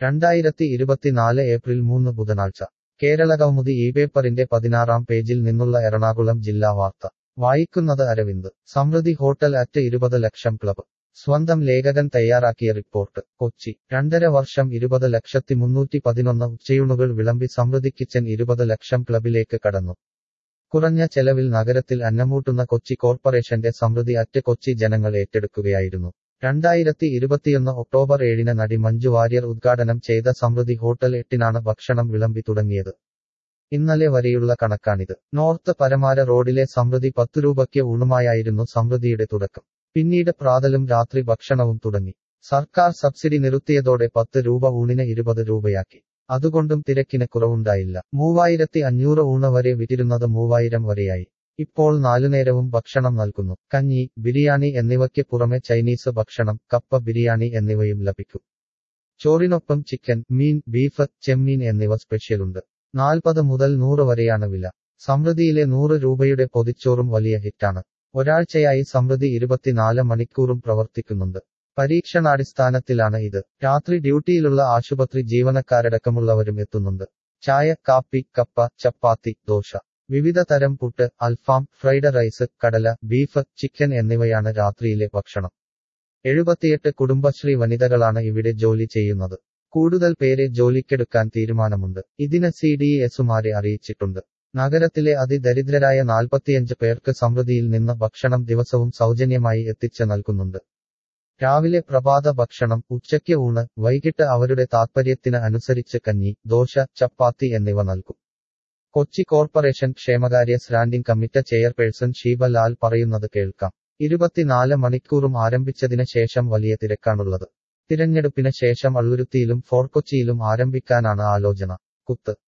രണ്ടായിരത്തി ഇരുപത്തിനാല് ഏപ്രിൽ മൂന്ന് ബുധനാഴ്ച കേരളകൗമുദി ഈ പേപ്പറിന്റെ പതിനാറാം പേജിൽ നിന്നുള്ള എറണാകുളം ജില്ലാ വാർത്ത വായിക്കുന്നത് അരവിന്ദ് സമൃദ്ധി ഹോട്ടൽ അറ്റ് ഇരുപത് ലക്ഷം ക്ലബ് സ്വന്തം ലേഖകൻ തയ്യാറാക്കിയ റിപ്പോർട്ട് കൊച്ചി രണ്ടര വർഷം ഇരുപത് ലക്ഷത്തി മുന്നൂറ്റി പതിനൊന്ന് ഉച്ചയൂണുകൾ വിളമ്പി സമൃദ്ധി കിച്ചൻ ഇരുപത് ലക്ഷം ക്ലബിലേക്ക് കടന്നു കുറഞ്ഞ ചെലവിൽ നഗരത്തിൽ അന്നമൂട്ടുന്ന കൊച്ചി കോർപ്പറേഷന്റെ സമൃദ്ധി അറ്റ് കൊച്ചി ജനങ്ങൾ ഏറ്റെടുക്കുകയായിരുന്നു രണ്ടായിരത്തി ഇരുപത്തിയൊന്ന് ഒക്ടോബർ ഏഴിന് നടി മഞ്ജു വാര്യർ ഉദ്ഘാടനം ചെയ്ത സമൃദ്ധി ഹോട്ടൽ എട്ടിനാണ് ഭക്ഷണം വിളമ്പി തുടങ്ങിയത് ഇന്നലെ വരെയുള്ള കണക്കാണിത് നോർത്ത് പരമാര റോഡിലെ സമൃദ്ധി പത്തു രൂപയ്ക്ക് ഊണുമായായിരുന്നു സമൃദ്ധിയുടെ തുടക്കം പിന്നീട് പ്രാതലും രാത്രി ഭക്ഷണവും തുടങ്ങി സർക്കാർ സബ്സിഡി നിർത്തിയതോടെ പത്ത് രൂപ ഊണിന് ഇരുപത് രൂപയാക്കി അതുകൊണ്ടും തിരക്കിന് കുറവുണ്ടായില്ല മൂവായിരത്തി അഞ്ഞൂറ് ഊണ് വരെ വിറ്റിരുന്നത് മൂവായിരം വരെയായി ഇപ്പോൾ നാലുനേരവും ഭക്ഷണം നൽകുന്നു കഞ്ഞി ബിരിയാണി എന്നിവയ്ക്ക് പുറമെ ചൈനീസ് ഭക്ഷണം കപ്പ ബിരിയാണി എന്നിവയും ലഭിക്കും ചോറിനൊപ്പം ചിക്കൻ മീൻ ബീഫ് ചെമ്മീൻ എന്നിവ സ്പെഷ്യലുണ്ട് നാൽപ്പത് മുതൽ നൂറ് വരെയാണ് വില സമൃദ്ധിയിലെ നൂറ് രൂപയുടെ പൊതിച്ചോറും വലിയ ഹിറ്റാണ് ഒരാഴ്ചയായി സമൃദ്ധി ഇരുപത്തിനാല് മണിക്കൂറും പ്രവർത്തിക്കുന്നുണ്ട് പരീക്ഷണാടിസ്ഥാനത്തിലാണ് ഇത് രാത്രി ഡ്യൂട്ടിയിലുള്ള ആശുപത്രി ജീവനക്കാരടക്കമുള്ളവരും എത്തുന്നുണ്ട് ചായ കാപ്പി കപ്പ ചപ്പാത്തി ദോശ വിവിധ തരം പുട്ട് അൽഫാം ഫ്രൈഡ് റൈസ് കടല ബീഫ് ചിക്കൻ എന്നിവയാണ് രാത്രിയിലെ ഭക്ഷണം എഴുപത്തിയെട്ട് കുടുംബശ്രീ വനിതകളാണ് ഇവിടെ ജോലി ചെയ്യുന്നത് കൂടുതൽ പേരെ ജോലിക്കെടുക്കാൻ തീരുമാനമുണ്ട് ഇതിന് സി ഡി എസുമാരെ അറിയിച്ചിട്ടുണ്ട് നഗരത്തിലെ അതിദരിദ്രരായ നാൽപ്പത്തിയഞ്ച് പേർക്ക് സമൃദ്ധിയിൽ നിന്ന് ഭക്ഷണം ദിവസവും സൗജന്യമായി എത്തിച്ച് നൽകുന്നുണ്ട് രാവിലെ പ്രഭാത ഭക്ഷണം ഉച്ചയ്ക്ക് ഊണ് വൈകിട്ട് അവരുടെ താത്പര്യത്തിന് അനുസരിച്ച് കഞ്ഞി ദോശ ചപ്പാത്തി എന്നിവ നൽകും കൊച്ചി കോർപ്പറേഷൻ ക്ഷേമകാര്യ standing committee chairperson Sheeba Lal പറയുന്നത് കേൾക്കാം ഇരുപത്തിനാല് മണിക്കൂറും ആരംഭിച്ചതിന് ശേഷം വലിയ തിരക്കാണുള്ളത് തിരഞ്ഞെടുപ്പിന് ശേഷം അള്ളുരുത്തിയിലും ഫോർക്കൊച്ചിയിലും ആരംഭിക്കാനാണ് ആലോചന കുത്ത്